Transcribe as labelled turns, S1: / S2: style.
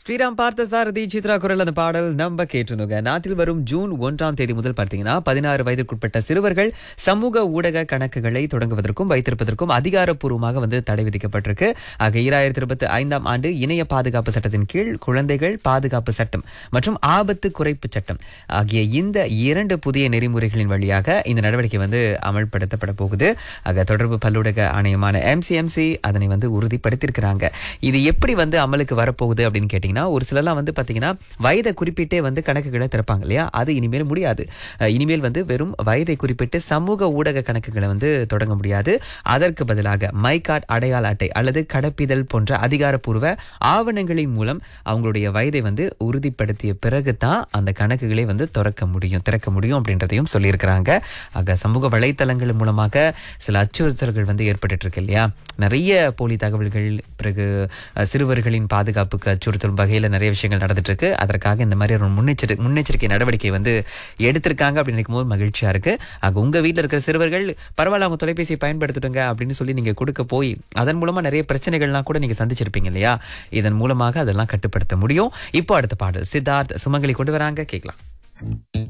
S1: ஸ்ரீராம் பார்த்த சாரதி சித்ரா குரல் அந்த பாடல் நம்ம கேட்டிருந்தோங்க நாட்டில் வரும் ஜூன் ஒன்றாம் தேதி முதல் பார்த்தீங்கன்னா பதினாறு வயதுக்குட்பட்ட சிறுவர்கள் சமூக ஊடக கணக்குகளை தொடங்குவதற்கும் வைத்திருப்பதற்கும் அதிகாரப்பூர்வமாக வந்து தடை விதிக்கப்பட்டிருக்கு ஆக ஈராயிரத்தி இருபத்தி ஐந்தாம் ஆண்டு இணைய பாதுகாப்பு சட்டத்தின் கீழ் குழந்தைகள் பாதுகாப்பு சட்டம் மற்றும் ஆபத்து குறைப்பு சட்டம் ஆகிய இந்த இரண்டு புதிய நெறிமுறைகளின் வழியாக இந்த நடவடிக்கை வந்து அமல்படுத்தப்பட போகுது ஆக தொடர்பு பல்லூடக ஆணையமான எம்சிஎம்சி அதனை வந்து உறுதிப்படுத்தியிருக்கிறாங்க இது எப்படி வந்து அமலுக்கு வரப்போகுது அப்படின்னு கேட்டிங்கன்னா ஒரு சிலர்லாம் வந்து பார்த்தீங்கன்னா வயதை குறிப்பிட்டே வந்து கணக்குகளை திறப்பாங்க இல்லையா அது இனிமேல் முடியாது அஹ் இனிமேல் வந்து வெறும் வயதை குறிப்பிட்டு சமூக ஊடக கணக்குகளை வந்து தொடங்க முடியாது அதற்கு பதிலாக மை கார்டு அடையாள அட்டை அல்லது கடப்பிதழ் போன்ற அதிகாரப்பூர்வ ஆவணங்களின் மூலம் அவங்களுடைய வயதை வந்து உறுதிப்படுத்திய பிறகு தான் அந்த கணக்குகளை வந்து திறக்க முடியும் திறக்க முடியும் அப்படின்றதையும் சொல்லியிருக்கிறாங்க ஆக சமூக வலைத்தளங்கள் மூலமாக சில அச்சுறுத்தல்கள் வந்து ஏற்பட்டு இருக்கு இல்லையா நிறைய போலி தகவல்கள் பிறகு அஹ், சிறுவர்களின் பாதுகாப்புக்கு அச்சுறுத்தல் வகையில் நிறைய விஷயங்கள் நடந்துட்டு இருக்கு அதற்காக இந்த மாதிரி ஒரு முன்னெச்சரி முன்னெச்சரிக்கை நடவடிக்கை வந்து எடுத்திருக்காங்க அப்படின்னு நினைக்கும் போது மகிழ்ச்சியா இருக்கு ஆக உங்க வீட்டில் இருக்கிற சிறுவர்கள் பரவாயில்ல அவங்க தொலைபேசியை பயன்படுத்திட்டுங்க அப்படின்னு சொல்லி நீங்க கொடுக்க போய் அதன் மூலமா நிறைய பிரச்சனைகள்லாம் கூட நீங்க சந்திச்சிருப்பீங்க இல்லையா இதன் மூலமாக அதெல்லாம் கட்டுப்படுத்த முடியும் இப்போ அடுத்த பாடல் சித்தார்த் சுமங்கலி கொண்டு வராங்க கேட்கலாம்